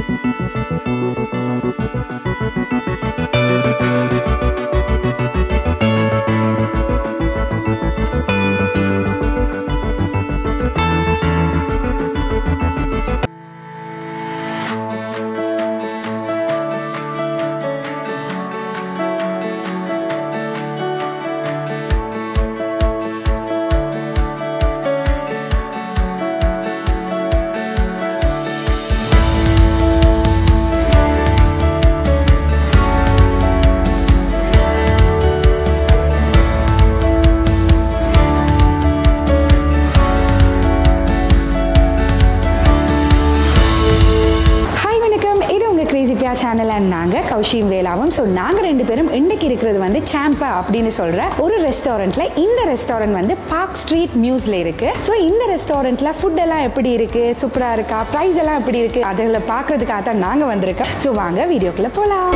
Hi வணக்கம் இது உங்கள் கிரேசி பியா சேனல் அண்ட் நாங்கள் கௌஷியும் வேலாவும் ஸோ நாங்கள் ரெண்டு பேரும் இன்றைக்கு இருக்கிறது வந்து சாம்பா அப்படின்னு சொல்கிற ஒரு ரெஸ்டாரண்ட்டில் இந்த ரெஸ்டாரண்ட் வந்து பார்க் ஸ்ட்ரீட் மியூஸில் இருக்குது ஸோ இந்த ரெஸ்டாரண்ட்டில் ஃபுட் எல்லாம் எப்படி இருக்குது சூப்பராக இருக்கா ப்ரைஸ் எல்லாம் எப்படி இருக்குது அதில் பார்க்குறதுக்காக தான் நாங்கள் வந்திருக்கோம் ஸோ வாங்க வீடியோக்குள்ளே போகலாம்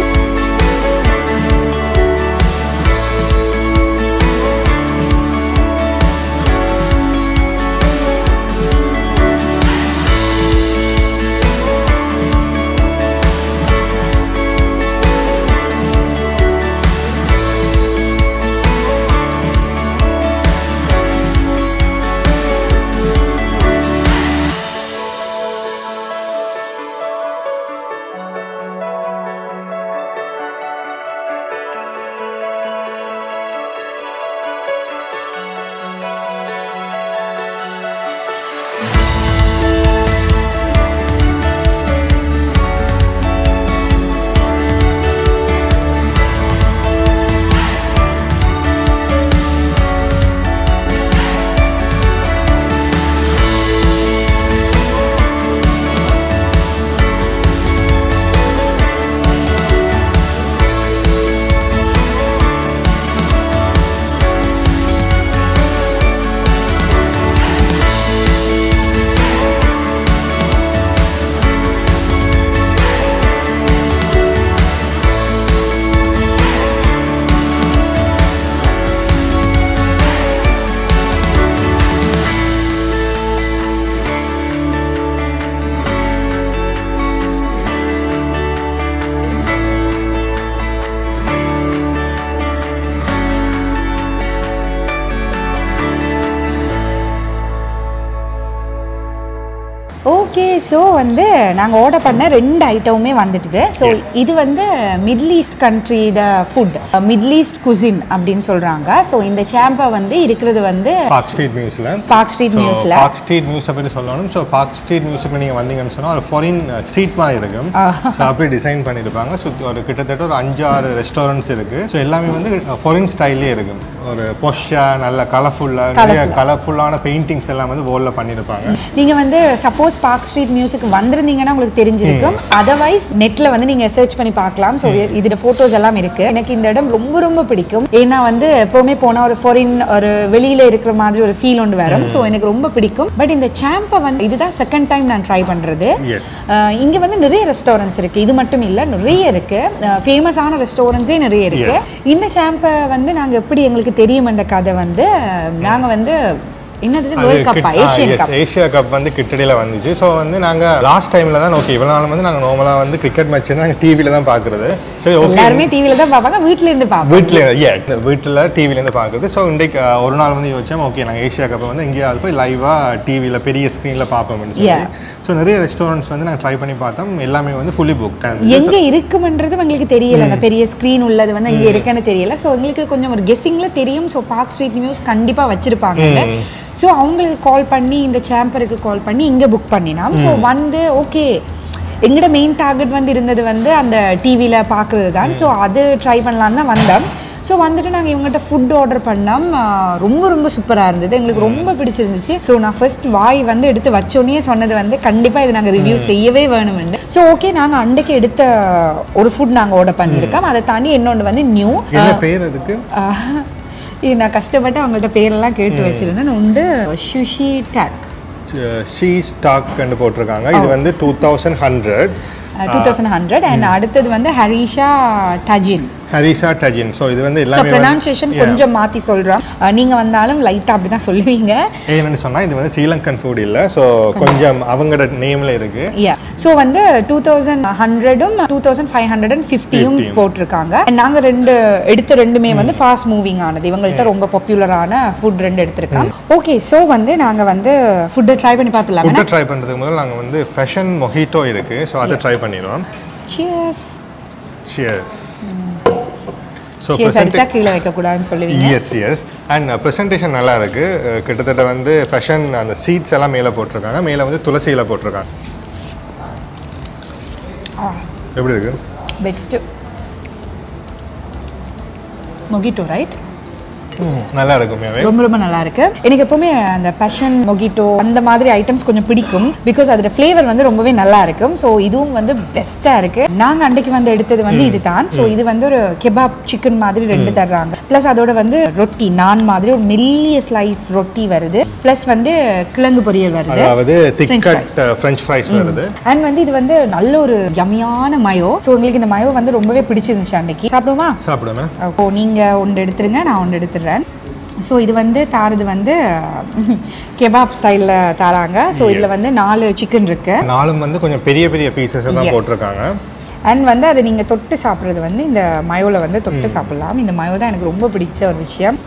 ஓகே ஸோ வந்து நாங்கள் ஆர்டர் பண்ண ரெண்டு ஐட்டமுமே வந்துட்டுது ஸோ இது வந்து மிடில் ஈஸ்ட் கண்ட்ரியோட ஃபுட் மிடில் ஈஸ்ட் குசின் அப்படின்னு சொல்கிறாங்க ஸோ இந்த சாம்பா வந்து இருக்கிறது வந்து பார்க் ஸ்ட்ரீட் மியூஸில் பார்க் ஸ்ட்ரீட் மியூஸில் பார்க் ஸ்ட்ரீட் மியூஸை பற்றி சொல்லணும் ஸோ பார்க் ஸ்ட்ரீட் மியூஸுக்கு நீங்கள் வந்தீங்கன்னு சொன்னால் ஒரு ஃபாரின் ஸ்ட்ரீட் மாதிரி இருக்கும் ஸோ அப்படி டிசைன் பண்ணியிருப்பாங்க சுற்றி ஒரு கிட்டத்தட்ட ஒரு அஞ்சாறு ரெஸ்டாரண்ட்ஸ் இருக்குது ஸோ எல்லாமே வந்து ஃபாரின் ஸ்டைல்லே இருக்கும் ஒரு பொஷ்ஷா நல்ல கலர்ஃபுல்லாக நிறைய கலர்ஃபுல்லான பெயிண்டிங்ஸ் எல்லாம் வந்து போர்டில் பண்ணியிருப்பாங்க நீங்கள் வந்து சப்போஸ் பார்க் ஸ்ட்ரீட் மியூசிக் வந்திருந்தீங்கன்னா உங்களுக்கு தெரிஞ்சிருக்கும் அதர்வைஸ் நெட்டில் வந்து நீங்கள் சர்ச் பண்ணி பார்க்கலாம் ஸோ இதோட ஃபோட்டோஸ் எல்லாம் இருக்குது எனக்கு இந்த இடம் ரொம்ப ரொம்ப பிடிக்கும் ஏன்னா வந்து எப்போவுமே போனால் ஒரு ஃபாரின் ஒரு வெளியில் இருக்கிற மாதிரி ஒரு ஃபீல் ஒன்று வரும் ஸோ எனக்கு ரொம்ப பிடிக்கும் பட் இந்த சாம்பை வந்து இதுதான் செகண்ட் டைம் நான் ட்ரை பண்ணுறது எஸ் இங்கே வந்து நிறைய ரெஸ்டாரண்ட்ஸ் இருக்குது இது மட்டும் இல்லை நிறைய இருக்குது ஃபேமஸான ரெஸ்டாரண்ட்ஸே நிறைய இருக்குது இந்த சாம்பை வந்து நாங்கள் எப்படி எங்களுக்கு தெரியும் என்ற கதை வந்து நாங்கள் வந்து என்னது வேர்ல்ட் கப்பா ஏஷியன் கப் ஏஷியா கப் வந்து கிட்டடியில் வந்துச்சு ஸோ வந்து நாங்கள் லாஸ்ட் டைமில் தான் ஓகே இவ்வளோ நாள் வந்து நாங்கள் நார்மலாக வந்து கிரிக்கெட் மேட்ச் நாங்கள் டிவியில் தான் பார்க்குறது சரி ஓகே எல்லாருமே டிவில தான் பார்ப்பாங்க வீட்ல இருந்து பார்ப்போம் வீட்டில் ஏ வீட்டில் டிவிலேருந்து பார்க்குறது ஸோ இன்றைக்கு அஹ், ஒரு நாள் வந்து யோசிச்சோம் ஓகே நாங்கள் ஏஷியா கப்பை வந்து எங்கேயாவது போய் லைவாக டிவியில் பெரிய ஸ்க்ரீனில் பார்ப்போம்னு சொல்லி Yeah. ஸோ நிறைய ரெஸ்டாரண்ட்ஸ் வந்து நாங்கள் ட்ரை பண்ணி பார்த்தோம் எல்லாமே வந்து ஃபுல்லி புக் எங்க இருக்குமன்றது எங்களுக்கு தெரியல அந்த பெரிய ஸ்கிரீன் உள்ளது வந்து எங்க இருக்குன்னு தெரியல ஸோ எங்களுக்கு கொஞ்சம் ஒரு கெஸ்ஸிங்ல தெரியும் ஸோ பார்க் ஸ்ட்ரீட் நியூஸ் கண்டிப்பா வச்சிருப்பாங்க ஸோ அவங்களுக்கு கால் பண்ணி இந்த சாம்பருக்கு கால் பண்ணி இங்க புக் பண்ணினோம் ஸோ வந்து ஓகே எங்களோட மெயின் டார்கெட் வந்து இருந்தது வந்து அந்த டிவியில் பார்க்குறது தான் ஸோ அது ட்ரை பண்ணலான்னு தான் வந்தோம் ஸோ வந்துட்டு நாங்கள் இவங்ககிட்ட ஃபுட் ஆர்டர் பண்ணோம் ஆ, ரொம்ப ரொம்ப சூப்பராக இருந்தது எங்களுக்கு ரொம்ப பிடிச்சிருந்துச்சு ஸோ நான் ஃபர்ஸ்ட் வாய் வந்து எடுத்து வச்சோன்னே சொன்னது வந்து கண்டிப்பாக இது நாங்கள் ரிவ்யூ செய்யவே வேணும்னு ஸோ ஓகே நாங்கள் அன்றைக்கு எடுத்த ஒரு ஃபுட் நாங்கள் ஆர்டர் பண்ணியிருக்கோம் அதை தாண்டி இன்னொன்று வந்து நியூ என்ன பேர் அதுக்கு இது நான் கஷ்டப்பட்டு அவங்கள்ட்ட பேரெல்லாம் கேட்டு வச்சிருந்தேன் உண்டு சுஷி டேக் ஷீ ஸ்டாக்னு போட்டிருக்காங்க இது வந்து two thousand hundred two thousand hundred and அடுத்தது வந்து ஹரிஷா டஜின் ஹரிசா டஜின் ஸோ இது வந்து ஸோ எல்லாமே வந்து- ப்ரொனவுன்சியேஷன் கொஞ்சம் மாற்றி சொல்கிறோம் நீங்கள் வந்தாலும் லைட்டாக அப்படி தான் சொல்லுவீங்க என்னன்னு சொன்னா இது வந்து ஸ்ரீலங்கன் ஃபுட் இல்ல ஸோ கொஞ்சம் அவங்களோட நேம்ல இருக்கு யா ஸோ வந்து டூ தௌசண்ட் ஹண்ட்ரடும் two thousand five hundred and ஃபிஃப்டியும் போட்டிருக்காங்க And நாங்க ரெண்டு எடுத்த ரெண்டுமே வந்து ஃபாஸ்ட் மூவிங் ஆனது இவங்கள்ட்ட ரொம்ப பாப்புலரான ஃபுட் ரெண்டு எடுத்திருக்கோம் ஓகே ஸோ வந்து நாங்க வந்து ஃபுட்டை ட்ரை பண்ணி பார்த்துலாம் ஃபுட்டை ட்ரை பண்றதுக்கு முதல்ல நாங்க வந்து ஃபேஷன் மொஹிட்டோ இருக்கு ஸோ அதை ட்ரை பண்ணிடுவோம் சியர்ஸ் சியர்ஸ் ஸோ சியர்ஸ் அடிச்சா கீழே வைக்கக்கூடாதுன்னு சொல்லுவீங்க எஸ் எஸ் அண்ட் ப்ரெசன்டேஷன் நல்லா இருக்கு அஹ் கிட்டத்தட்ட வந்து ஃபேஷன் அந்த சீட்ஸ் எல்லாம் மேலே போட்டிருக்காங்க மேலே வந்து துளசி இலை போட்டிருக்காங்க எப்படி இருக்கு பெஸ்ட்டு மொகிட்டோ ரைட் ம், நல்லா இருக்கு உண்மையாவே ரொம்ப ரொம்ப நல்லா இருக்கு எனக்கு எப்பவுமே அந்த பஷன் மொகிட்டோ அந்த மாதிரி ஐட்டம்ஸ் கொஞ்சம் பிடிக்கும் பிகாஸ் அதோட ஃப்ளேவர் வந்து ரொம்பவே நல்லா இருக்கும் ஸோ இதுவும் வந்து பெஸ்டா இருக்கு நாங்க அன்றைக்கு வந்து எடுத்தது வந்து இதுதான் ஸோ இது வந்து ஒரு கெபாப் சிக்கன் மாதிரி ரெண்டு தர்றாங்க ப்ளஸ் அதோட வந்து ரொட்டி நான் மாதிரி ஒரு மெல்லிய ஸ்லைஸ் ரொட்டி வருது ப்ளஸ் வந்து கிழங்கு பொரியல் வருது அதாவது thick French cut French fries வருது அண்ட் வந்து இது வந்து நல்ல ஒரு யமியான மயோ ஸோ உங்களுக்கு இந்த மயோ வந்து ரொம்பவே பிடிச்சிருந்துச்சு அன்னைக்கு சாப்பிடுவோமா சாப்பிடுவேன் ஓ நீங்கள் ஒன்று எடுத்துருங்க நான் ஒன்று எடுத்துடுறேன் ஸோ இது வந்து தாரது வந்து கெபாப் ஸ்டைலில் தராங்க ஸோ இதில் வந்து நாலு சிக்கன் இருக்கு நாலும் வந்து கொஞ்சம் பெரிய பெரிய பீசஸ் தான் Yes. போட்டிருக்காங்க அண்ட் வந்து அதை நீங்கள் தொட்டு சாப்பிட்றது வந்து இந்த மயோவில் வந்து தொட்டு சாப்பிடலாம் இந்த மயோ தான் எனக்கு ரொம்ப பிடிச்ச ஒரு விஷயம்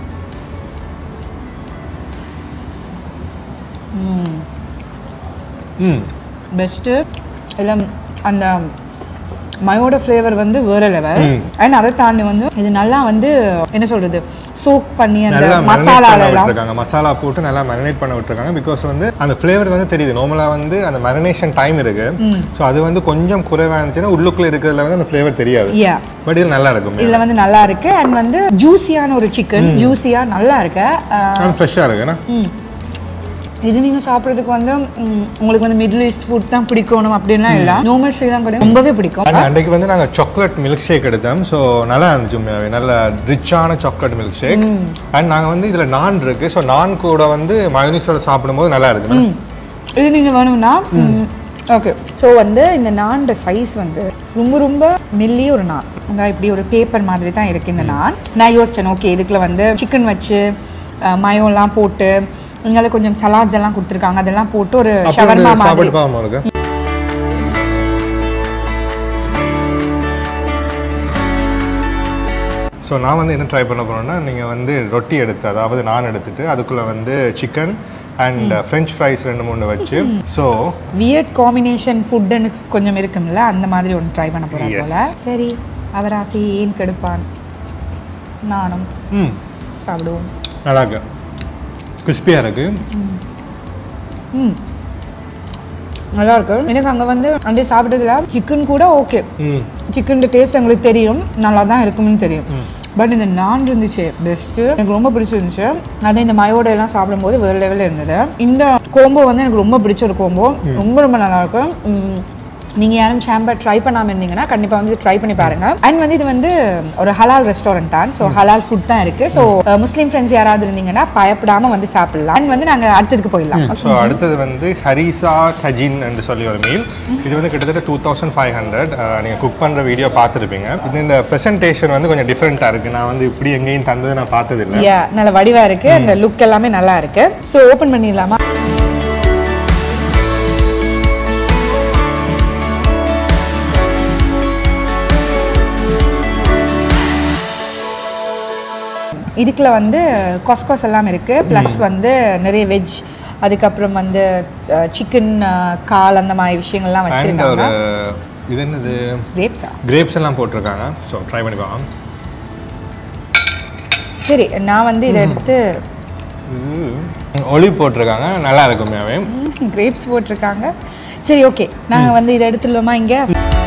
ம் பெஸ்ட்டு இல்லை அந்த மயோட ஃப்ளேவர் வந்து வேற லெவல் அண்ட் அதை தாண்டி வந்து இது நல்லா வந்து என்ன சொல்றது சோக் பண்ணி அந்த நல்லா marinate பண்ண மசாலாலாம் விட்டுருக்காங்க மசாலா போட்டு நல்லா மேரினேட் பண்ண விட்டுருக்காங்க பிகாஸ் வந்து அந்த ஃப்ளேவர் வந்து தெரியுது நார்மலாக வந்து அந்த மேரினேஷன் டைம் இருக்கு ஸோ அது வந்து கொஞ்சம் குறைவாக இருந்துச்சுன்னா உள்ளுக்குள்ள இருக்கிறதுல வந்து அந்த ஃப்ளேவர் தெரியாது யா பட் இது நல்லா இருக்கும் இதுல வந்து நல்லா இருக்கு அண்ட் வந்து ஜூஸியான ஒரு சிக்கன் ஜூஸியா நல்லா இருக்கு அஹ், ஃப்ரெஷ்ஷாக இருக்குண்ணா ம். இது நீங்க சாப்பிட்றதுக்கு வந்து ம், உங்களுக்கு வந்து மிடில் ஈஸ்ட் ஃபுட் தான் பிடிக்கணும் அப்படின்லாம் இல்லை நார்மல் ஸ்ரீலங்கா ரொம்பவே பிடிக்கும் அண்ட் அன்றைக்கு வந்து நாங்கள் சாக்லேட் மில்க் ஷேக் எடுத்தோம் ஸோ நல்லா இருந்துச்சு உண்மையாவே நல்ல ரிச்சான சாக்லேட் மில்க் ஷேக் அண்ட் நாங்கள் வந்து இதில் நான் இருக்கு ஸோ நான் கூட வந்து மயோனிஸோட சாப்பிடும்போது நல்லா இருக்கு ம். இது நீங்க வேணும்னா ஓகே ஸோ வந்து இந்த நான்ட சைஸ் வந்து ரொம்ப ரொம்ப மெல்லிய ஒரு நான் அதான் இப்படி ஒரு பேப்பர் மாதிரி தான் இருக்கு இந்த நான் நான் யோசிச்சேன் ஓகே இதுக்குள்ள வந்து சிக்கன் வச்சு அஹ், மயோலாம் போட்டு இங்கே கொஞ்சம் சலாட்ஸ் எல்லாம் கொடுத்துருக்காங்க அதெல்லாம் போட்டு ஒரு அப்புறம் ஷவர்மா வந்து மாதிரி சாப்பிட்டு பார்க்காம இருக்கு ஸோ நான் வந்து என்ன ட்ரை பண்ண போறேன்னா நீங்கள் வந்து ரொட்டி எடுத்து அதாவது நான் எடுத்துட்டு அதுக்குள்ளே வந்து சிக்கன் அண்ட் ஃப்ரெஞ்ச் ஃப்ரைஸ் ரெண்டு மூணு வச்சு ஸோ வியர்ட் காம்பினேஷன் ஃபுட்டுன்னு கொஞ்சம் இருக்கும்ல அந்த மாதிரி ஒன்று ட்ரை பண்ண போகிறேன் Yes. போல சரி அவர் ஆசை ஏன் கெடுப்பான் நானும் ம் சாப்பிடுவோம் நல்லா இருக்கு கிறிஸ்பியாக இருக்கு ம் நல்லா இருக்கு எனக்கு அங்கே வந்து அங்கே சாப்பிட்டதுல சிக்கன் கூட ஓகே ம் சிக்கன் டேஸ்ட் எங்களுக்கு தெரியும் நல்லா தான் இருக்கும்னு தெரியும் பட் இந்த நான் இருந்துச்சு பெஸ்ட்டு எனக்கு ரொம்ப பிடிச்சிருந்துச்சு அதே இந்த மயோட எல்லாம் சாப்பிடும்போது வேறு லெவலில் இருந்தது இந்த கோம்போ வந்து எனக்கு ரொம்ப பிடிச்ச ஒரு கோம்போ ரொம்ப ரொம்ப நல்லா இருக்கும் ம், நீங்க யாரும் சாம்பர் ட்ரை பண்ணாம இருந்தீங்கன்னா கண்டிப்பா வந்து ட்ரை பண்ணி பாருங்க அண்ட் வந்து இது வந்து ஒரு ஹலால் ரெஸ்டாரண்ட் தான் ஸோ ஹலால் ஃபுட் தான் இருக்கு ஸோ முஸ்லீம் ஃப்ரெண்ட்ஸ் யாராவது இருந்தீங்கன்னா பயப்படாம வந்து சாப்பிடலாம் அண்ட் வந்து நாங்க அடுத்ததுக்கு போயிடலாம் ஸோ அடுத்தது வந்து ஹரிசா கஜின் என்று சொல்லி ஒரு மீல் இது வந்து கிட்டத்தட்ட டூ தௌசண்ட் ஃபைவ் ஹண்ட்ரட் நீங்கள் குக் பண்ணுற வீடியோ பார்த்துருப்பீங்க இது இந்த ப்ரெசன்டேஷன் வந்து கொஞ்சம் டிஃப்ரெண்ட்டாக இருக்குது நான் வந்து இப்படி எங்கேயும் தந்தது நான் பார்த்ததில்ல யா நல்ல வடிவா இருக்கு அந்த லுக் எல்லாமே நல்லா இருக்கு ஸோ ஓப்பன் பண்ணிடலாமா இதுக்குள்ள வந்து கொஸ்கோஸ் எல்லாம் இருக்கு ப்ளஸ் வந்து நிறைய வெஜ் அதுக்கப்புறம் வந்து சிக்கன் கால் அந்த மாதிரி விஷயங்கள்லாம் அண்ட் வச்சிருக்காங்க ஒரு இது என்னது கிரேப்ஸா கிரேப்ஸ் எல்லாம் போட்டிருக்காங்க ஸோ ட்ரை பண்ணி பார்க்கலாம் சரி நான் வந்து இதை எடுத்து ஒலிவ் போட்டிருக்காங்க நல்லா இருக்கும் உண்மையாவே கிரேப்ஸ் போட்டிருக்காங்க சரி ஓகே நாங்கள் வந்து இதை எடுத்துடலாமா இங்கே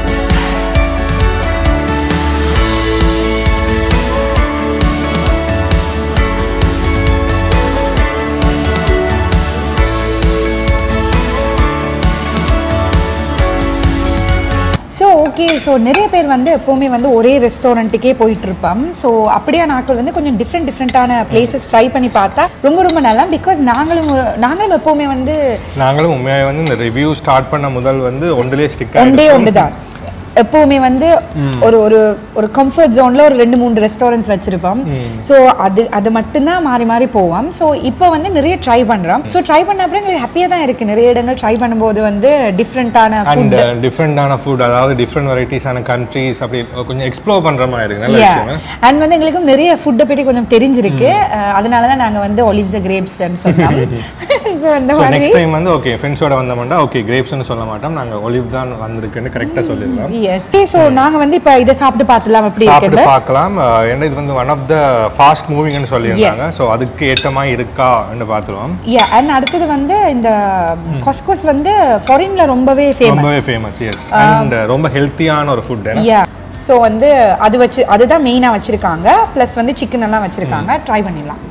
ஸோ ஓகே ஸோ நிறைய பேர் வந்து எப்போவுமே வந்து ஒரே ரெஸ்டாரண்ட்டுக்கே போயிட்டு இருப்போம் ஸோ அப்படியே நாட்கள் வந்து கொஞ்சம் டிஃப்ரெண்ட் டிஃப்ரெண்ட்டான பிளேசஸ் ட்ரை பண்ணி பார்த்தா ரொம்ப ரொம்ப நல்லா பிகாஸ் நாங்களும் நாங்களும் எப்போவுமே வந்து நாங்களும் உண்மையாவே வந்து இந்த ரிவ்யூ ஸ்டார்ட் பண்ண முதல் வந்து ஒன்றிலே ஸ்டிக் ஒன்றே ஒன்று தான் எப்பவுமே வந்து ஒரு ஒரு ஒரு கம்ஃபர்ட் ஜோன்ல ஒரு ரெண்டு மூணு ரெஸ்டாரண்ட்ஸ் வச்சிருப்போம் ஸோ அது அது மட்டும்தான் மாறி மாறி போவோம் ஸோ இப்போ வந்து நிறைய ட்ரை பண்றோம் ஸோ ட்ரை பண்ண அப்புறம் எங்களுக்கு ஹாப்பியாக தான் இருக்கு நிறைய இடங்கள் ட்ரை பண்ணும்போது வந்து டிஃப்ரெண்ட்டான அண்ட் டிஃப்ரெண்டான ஃபுட் அதாவது டிஃப்ரெண்ட் வெரைட்டிஸான கண்ட்ரீஸ் அப்படி கொஞ்சம் எக்ஸ்ப்ளோர் பண்ற மாதிரி இருக்கு நல்ல விஷயம் அண்ட் வந்து எங்களுக்கு நிறைய ஃபுட்டை பற்றி கொஞ்சம் தெரிஞ்சிருக்கு அஹ் அதனால தான் நாங்கள் வந்து ஒலிவ்ஸ் கிரேப்ஸ் சொன்னோம் ஸோ அந்த ஸோ மாதிரி நெக்ஸ்ட் டைம் வந்து ஓகே ஃப்ரெண்ட்ஸோட வந்தோம்னா ஓகே கிரேப்ஸ்னு சொல்ல மாட்டோம் நாங்க ஒலிவ் தான் வந்திருக்குன்னு கரெக்டாக சொல்லிடலாம் எஸ் ஸோ நாங்கள் வந்து இப்போ இதை சாப்பிட்டு பார்த்துலாம் எப்படி சாப்பிட்டு இருக்குன்னு பார்க்கலாம் அஹ் ஏன்னா இது வந்து ஒன் ஆஃப் த ஃபாஸ்ட் மூவிங்னு சொல்லியிருந்தாங்க ஸோ அதுக்கு ஏற்ற மாதிரி இருக்கான்னு பார்த்துருவோம் யா அண்ட் அடுத்தது வந்து இந்த கொஸ்கோஸ் வந்து ஃபாரின்ல ரொம்பவே ஃபேமஸ் ரொம்பவே ஃபேமஸ் எஸ் அண்ட் ரொம்ப ஹெல்த்தியான ஒரு ஃபுட் யா ஸோ வந்து அது வச்சு அதுதான் மெயினாக வச்சிருக்காங்க ப்ளஸ் வந்து சிக்கன் எல்லாம் வச்சிருக்காங்க ட்ரை பண்ணிடலாம்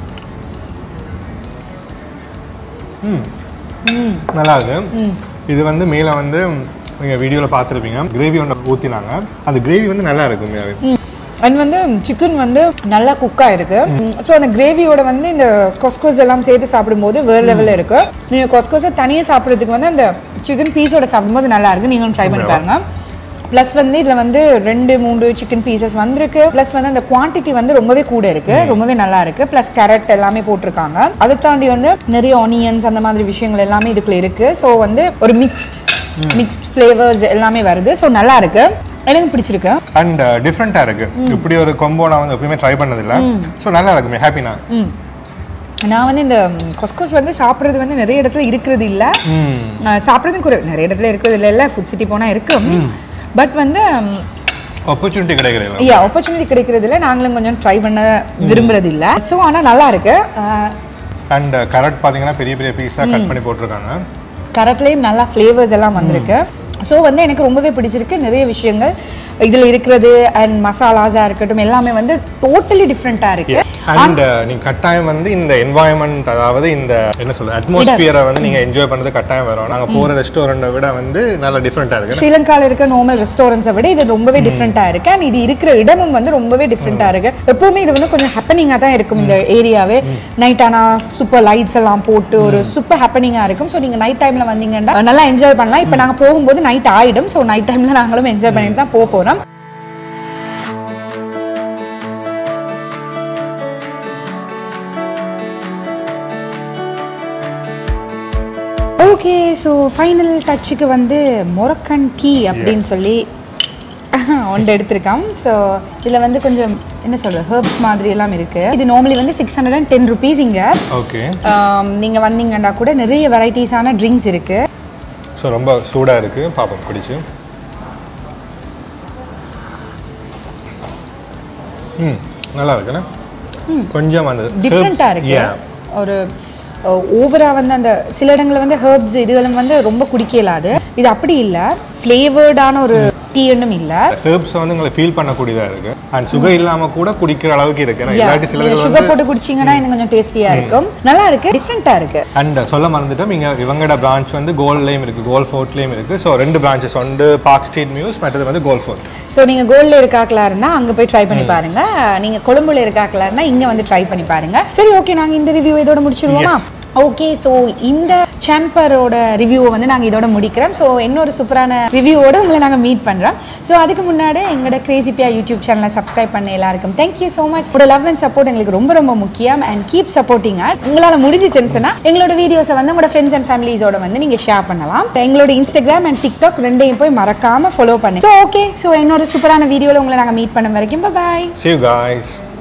நல்லா இருக்கு இது வந்து மேலே வந்து நீங்கள் வீடியோவில் பார்த்துருப்பீங்க கிரேவி ஒன்று ஊற்றினாங்க அந்த கிரேவி வந்து நல்லா இருக்கும் உண்மையாவே. அண்ட் வந்து சிக்கன் வந்து நல்லா குக் ஆயிருக்கு ஸோ அந்த கிரேவியோட வந்து இந்த கொஸ்கோஸ் எல்லாம் சேர்த்து சாப்பிடும்போது வேறு லெவலில் இருக்கு நீங்கள் கொஸ்கோஸை தனியாக சாப்பிட்றதுக்கு வந்து அந்த சிக்கன் பீஸோட சாப்பிடும்போது நல்லா இருக்கு நீங்களும் ட்ரை பண்ணி பாருங்க ப்ளஸ் வந்து இதில் வந்து ரெண்டு மூணு சிக்கன் பீசஸ் வந்திருக்கு ப்ளஸ் வந்து அந்த குவான்டிட்டி வந்து ரொம்பவே கூட இருக்கு ரொம்பவே நல்லா இருக்கு ப்ளஸ் கேரட் எல்லாமே போட்டிருக்காங்க அதை தாண்டி வந்து நிறைய ஆனியன்ஸ் அந்த மாதிரி விஷயங்கள் எல்லாமே இதுக்குள்ள இருக்கு ஸோ வந்து ஒரு மிக்ஸ்ட் மிக்ஸ்ட் ஃப்ளேவர்ஸ் எல்லாமே வருது ஸோ நல்லா இருக்கு எனக்கு பிடிச்சிருக்கு அண்ட் டிஃப்ரெண்ட்டாக இருக்கு இப்படி ஒரு கொம்போ நான் வந்து எப்பயுமே ட்ரை பண்ணதில்லை ஸோ நல்லா இருக்குமே ஹாப்பினா ம். நான் வந்து இந்த கொஸ்கோஸ் வந்து சாப்பிட்றது வந்து நிறைய இடத்துல இருக்கிறது இல்லை சாப்பிட்றது குறை நிறைய இடத்துல இருக்கிறது இல்லை இல்லை ஃபுட் சிட்டி போனால் இருக்கும் பட் வந்து ஆப்பர்ச்சுனிட்டி கிடைக்கிறீங்க ஐயா ஆப்பர்ச்சுனிட்டி கிடைக்கிறது இல்லை நாங்களும் கொஞ்சம் ட்ரை பண்ண விரும்புறது இல்லை ஸோ ஆனால் நல்லா இருக்கு அண்ட் கரட் பார்த்தீங்கன்னா பெரிய பெரிய பீஸாக கட் பண்ணி போட்டிருக்காங்க கரெக்ட்லேயும் நல்லா ஃப்ளேவர்ஸ் எல்லாம் வந்திருக்கு ஸோ வந்து எனக்கு ரொம்பவே பிடிச்சிருக்கு நிறைய விஷயங்கள் இதில் இருக்கிறது அண்ட் மசாலாஸாக இருக்கட்டும் எல்லாமே வந்து டோட்டலி டிஃப்ரெண்ட்டாக இருக்கு அண்ட் நீங்க கட்டாயம் வந்து இந்த என்வாயன்மெண்ட் அதாவது இந்த என்ன சொல்றது அட்மாஸ்பியரை வந்து நீங்க என்ஜாய் பண்ணது கட்டாயம் வரும் நாங்க போற ரெஸ்டாரண்ட்டை விட வந்து நல்லா டிஃப்ரெண்டா இருக்கு ஸ்ரீலங்கால இருக்க நார்மல் ரெஸ்டாரண்ட்ஸை விட இது ரொம்பவே டிஃப்ரெண்ட்டாக இருக்கு அண்ட் இது இருக்கிற இடமும் வந்து ரொம்பவே டிஃப்ரெண்ட்டாக இருக்கு எப்பவுமே இது வந்து கொஞ்சம் ஹேப்பனிங்காக தான் இருக்கும் இந்த ஏரியாவே நைட் ஆனால் சூப்பர் லைட்ஸ் எல்லாம் போட்டு ஒரு சூப்பர் ஹேப்பனிங்காக இருக்கும் ஸோ நீங்கள் நைட் டைமில் வந்தீங்கன்னா நல்லா என்ஜாய் பண்ணலாம் இப்போ நாங்கள் போகும்போது நைட் ஆயிடும் ஸோ நைட் டைமில் நாங்களும் என்ஜாய் பண்ணிட்டு தான் போக போகிறோம் ஓகே ஸோ ஃபைனல் டச்சுக்கு வந்து மொரக்கன் டீ அப்படின்னு சொல்லி ஒன்று எடுத்திருக்கான் ஸோ இதில் வந்து கொஞ்சம் என்ன சொல்கிறது ஹெர்ப்ஸ் மாதிரி எல்லாம் இருக்குது இது நார்மலி வந்து six hundred and ten rupees இங்கே ஓகே நீங்கள் வந்தீங்கன்னா கூட நிறைய வெரைட்டிஸான ட்ரிங்க்ஸ் இருக்குது ஸோ ரொம்ப சூடா இருக்கு பாப்போம் குடிச்சு ம் நல்லா இருக்குண்ணே கொஞ்சம் அந்த டிஃப்ரெண்ட்டாக இருக்கு Yeah. ஒரு ஓவராக வந்து அந்த சில இடங்களில் வந்து ஹெர்ப்ஸ் இதுகளும் வந்து ரொம்ப குடிக்கலாது இது அப்படி இல்லை ஃப்ளேவர்டான ஒரு டீ ஒன்றும் இல்லை ஹெர்ப்ஸ் வந்து உங்களை ஃபீல் பண்ணக்கூடியதா இருக்கு அண்ட் சுகர் இல்லாம கூட குடிக்கிற அளவுக்கு இருக்கு ஏன்னா இல்லாட்டி சில நீங்கள் சுகர் போட்டு குடிச்சீங்கன்னா இன்னும் கொஞ்சம் டேஸ்டியாக இருக்கும் நல்லா இருக்கு டிஃப்ரெண்ட்டாக இருக்கு அண்ட் சொல்ல மறந்துட்டோம் இங்க இவங்களோட பிரான்ச் வந்து கோல்ட்லேயும் இருக்கு கோல் ஃபோர்ட்லேயும் இருக்கு ஸோ ரெண்டு பிரான்ச்சஸ் ஒன்று பார்க் ஸ்ட்ரீட் மியூஸ் மற்றது வந்து கோல் ஃபோர்ட் ஸோ நீங்கள் கோல்டில் இருக்காக்கலா இருந்தால் அங்கே போய் ட்ரை பண்ணி பாருங்க நீங்கள் கொழும்புல இருக்காக்கலா இருந்தால் இங்கே வந்து ட்ரை பண்ணி பாருங்க சரி ஓகே நாங்கள் இந்த ரிவ்யூ இதோட முடிச்சிருவோமா ஓகே ஸோ இந்த சாம்பரோட ரிவ்யூவை வந்து நாங்கள் இதோட முடிக்கிறோம் ஸோ இன்னொரு சூப்பரான ரிவ்யூவோட உங்களை நாங்கள் மீட் பண்ணுறோம் ஸோ அதுக்கு முன்னாடி எங்களோட கிரேசிபியா யூடியூப் சேனலை சப்ஸ்கிரைப் பண்ண எல்லாருக்கும் தேங்க்யூ ஸோ மச் உங்களோட லவ் அண்ட் சப்போர்ட் எங்களுக்கு ரொம்ப ரொம்ப முக்கியம் அண்ட் கீப் சப்போர்ட்டிங் உங்களால் முடிஞ்சிச்சுன்னு சொன்னால் எங்களோட வீடியோஸை வந்து உங்களோட ஃப்ரெண்ட்ஸ் அண்ட் ஃபேமிலிஸோட வந்து நீங்கள் ஷேர் பண்ணலாம் எங்களோட இன்ஸ்டாகிராம் அண்ட் டிக்டாக் ரெண்டையும் போய் மறக்காம ஃபாலோ பண்ணு ஸோ ஓகே ஸோ இன்னொரு சூப்பரான வீடியோவில் உங்களை நாங்கள் மீட் பண்ண வரைக்கும் பாய் See you guys.